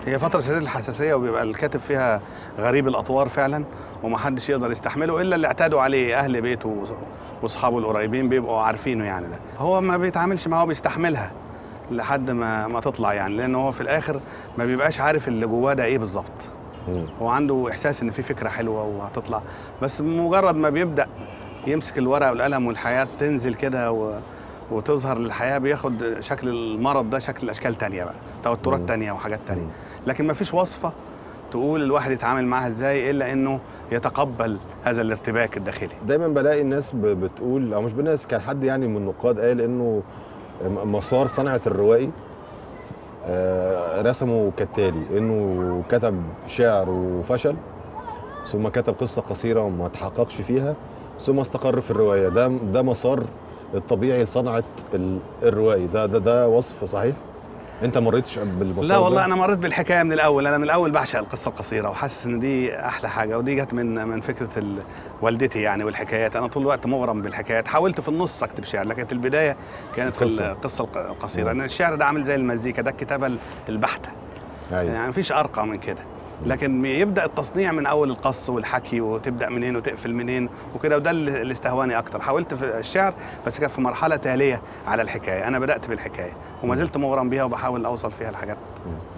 هي فترة شديدة الحساسية وبيبقى الكاتب فيها غريب الأطوار فعلا ومحدش يقدر يستحمله إلا اللي اعتادوا عليه أهل بيته وأصحابه القريبين بيبقوا عارفينه يعني ده هو ما بيتعاملش معاه بيستحملها لحد ما ما تطلع يعني لأن هو في الآخر ما بيبقاش عارف اللي جواه ده إيه بالظبط مم. هو عنده إحساس إن في فكرة حلوة وهتطلع بس مجرد ما بيبدأ يمسك الورقة والقلم والحياة تنزل كده و... وتظهر للحياة بياخد شكل المرض ده شكل أشكال تانية بقى توترات مم. تانية وحاجات تانية مم. لكن ما فيش وصفة تقول الواحد يتعامل معاها ازاي الا انه يتقبل هذا الارتباك الداخلي دايما بلاقي الناس ب- بتقول او مش بالناس كان حد يعني من النقاد قال انه م- مسار صنعه الروائي آه، رسمه كالتالي انه كتب شعر وفشل ثم كتب قصه قصيره وما تحققش فيها ثم استقر في الروايه ده ده مسار الطبيعي لصنعه ال- الروائي ده ده ده وصف صحيح انت مريتش بالمسار لا والله ده؟ انا مريت بالحكايه من الاول انا من الاول بعشق القصه القصيره وحاسس ان دي احلى حاجه ودي جت من من فكره ال- والدتي يعني والحكايات انا طول الوقت مغرم بالحكايات حاولت في النص اكتب شعر لكن البدايه كانت في القصة. القصه الق- القصيره مم. ان الشعر ده عامل زي المزيكا ده الكتابه ال- البحته أيوة. يعني مفيش ارقى من كده لكن يبدا التصنيع من اول القص والحكي وتبدا منين وتقفل منين وكده وده اللي اللي استهواني اكتر حاولت في الشعر بس كان في مرحله تاليه على الحكايه انا بدات بالحكايه وما زلت مغرم بيها وبحاول اوصل فيها لحاجات